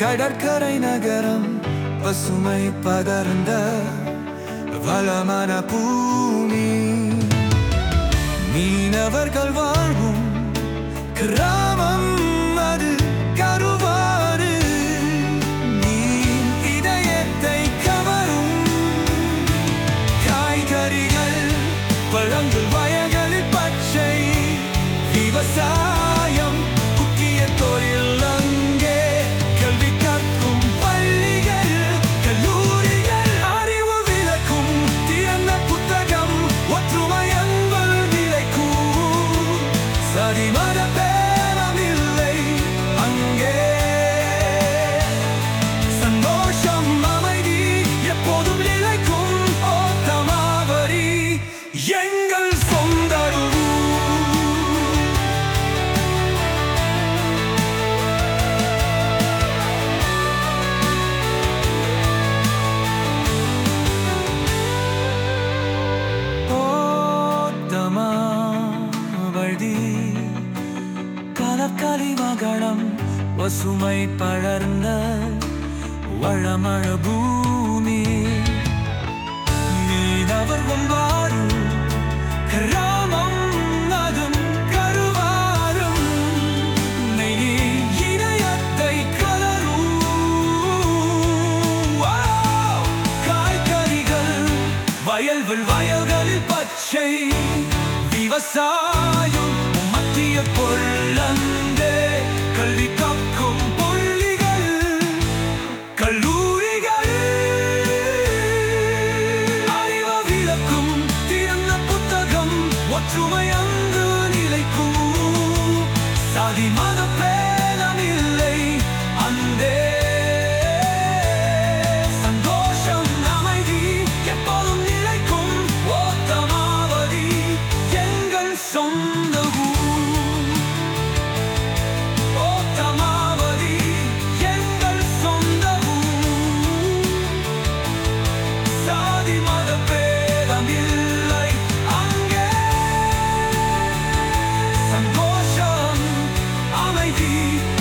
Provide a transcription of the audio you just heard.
கடற்கரை நகரம் பசுமை படர்ந்த வளமான பூமி மீனவர்கள் வாழ்வும் கிராமம் அது கருவாறு நீ இதயத்தை கவரும் காய்கறிகள் பழங்கள் வயல்களில் பச்சை விவசாயம் முக்கிய தொழில் அங்கே கல்வி கற்கும் பள்ளிகள் கல்லூரிகள் அறிவு விளக்கும் திறந்த புத்தகம் ஒற்றுமை அன்பல் நிலைக்கும் சரி மத பேரமில்லை அங்கே சந்தோஷம் அமைதி எப்போதும் நிலைக்கும் ஓட்டமாவரி எங்கள் சொந்த ஊர். ஓட்டமாவடி கலக்கலி மகளம் பசுமை படர்ந்த வளமழ பூமி மீனவர் கொண்டாடும் கிராமம் அதும் கருவாரும் நெய் இதயத்தை கலரும் வாவ்! காய்கறிகள் வயல்கள் வயல்களில் பச்சை விவசாயம் மத்திய பொருளந்தே கல்வி கற்கும் பள்ளிகள் கல்லூரிகள் அறிவு விளக்கும் திறந்த புத்தகம் ஒற்றுமை அங்கு நிலைக்கும் சாதி மத பேதமில்லை அந்தே சந்தோஷம் அமைதி எப்போதும் நிலைக்கும் ஓட்டமாவதி எங்கள் சொந்த ஊர் ஓட்டமாவதி எங்கள் சொந்த ஊர் சாதி மத பேதமில்லை அங்கே சந்தோஷம் அமைதி